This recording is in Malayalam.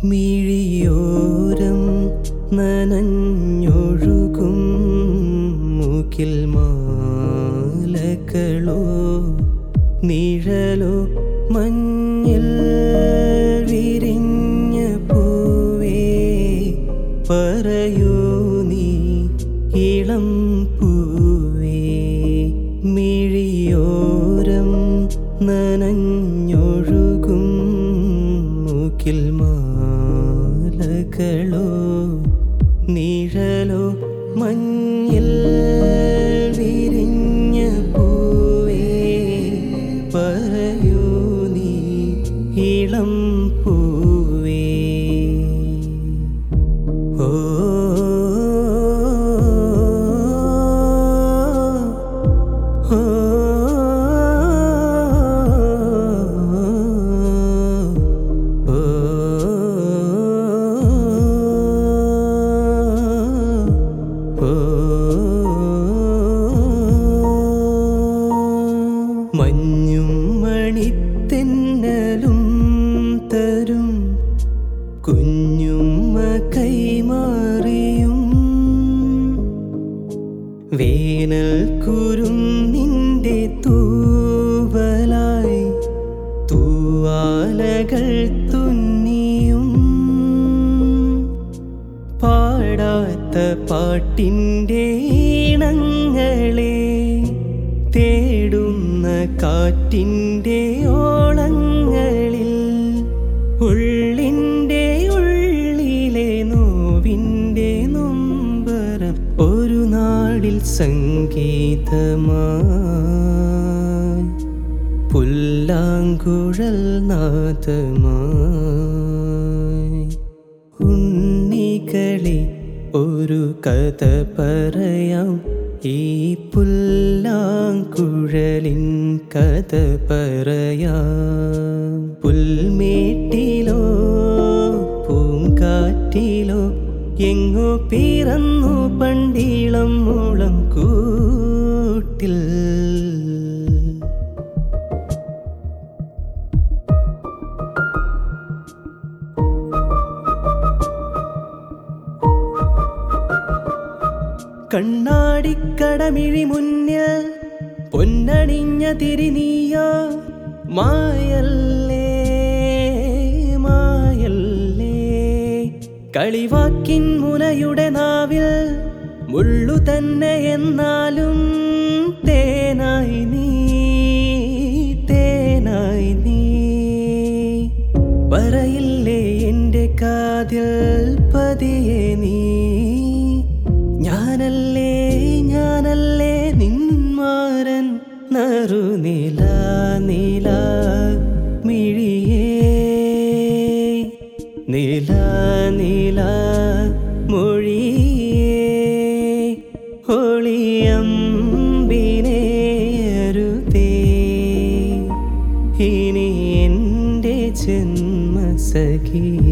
മിഴിയോരം നനഞ്ഞൊഴുകും മൂക്കിൽ മാലകളോ നിഴലോ മഞ്ഞിൽ വിരിഞ്ഞ പൂവേ പറയൂ നീ ഇളം പൂവേ മിഴിയോരം നനഞ്ഞൊഴുകും മൂക്കിൽ മാലകളോ നിഴലോ മഞ്ഞിൽ വിരിഞ്ഞ പൂവേ പറയൂ നീ ഇളം പൂവേ ഓ ഓ മഞ്ഞും മണിത്തെന്നലും തരും കുഞ്ഞുമ്മ കൈമാറിയും വേനൽ കുരുന്നിൻ്റെ തൂവലായി തൂവാലകൾ തുന്നിയും പാടാത്ത പാട്ടിൻ്റെ ഈണങ്ങളെ തേടുന്ന കാറ്റിൻ്റെ ഓളങ്ങളിൽ ഉള്ളിൻ്റെ ഉള്ളിലെ നോവിൻ്റെ നൊമ്പരം ഒരു നാളിൽ സംഗീതമായി പുല്ലാങ്കുഴൽ നാദമായി ഉണ്ണികളെ ഒരു കഥ പറയാം ഈ പുല്ലാങ്കുഴലിൻ കഥ പറയാം പുൽമേട്ടിലോ പൂങ്കാറ്റിലോ എങ്ങോ പിറന്നു പണ്ടിളം മുളം കൂട്ടിൽ കണ്ണാടിക്കടമിഴി മുന്നിൽ പൊന്നണിഞ്ഞ തിരിനീയോ മായല്ലേ മായല്ലേ കളിവാക്കിൻ മുനയുടെ നാവിൽ മുള്ളു തന്നെ എന്നാലും തേനായി നീ തേനായി നീ പറയില്ലേ എൻ്റെ കാതിൽ പതിയെ നീ ഞാനല്ലേ ഞാനല്ലേ നിന്മാരൻ നറുനില നില മിഴിയേ നില നില മൊഴിയേ ഒളിയമ്പിനെ അരുതേ ഇനി എൻ്റെ ജന്മസഖിയേ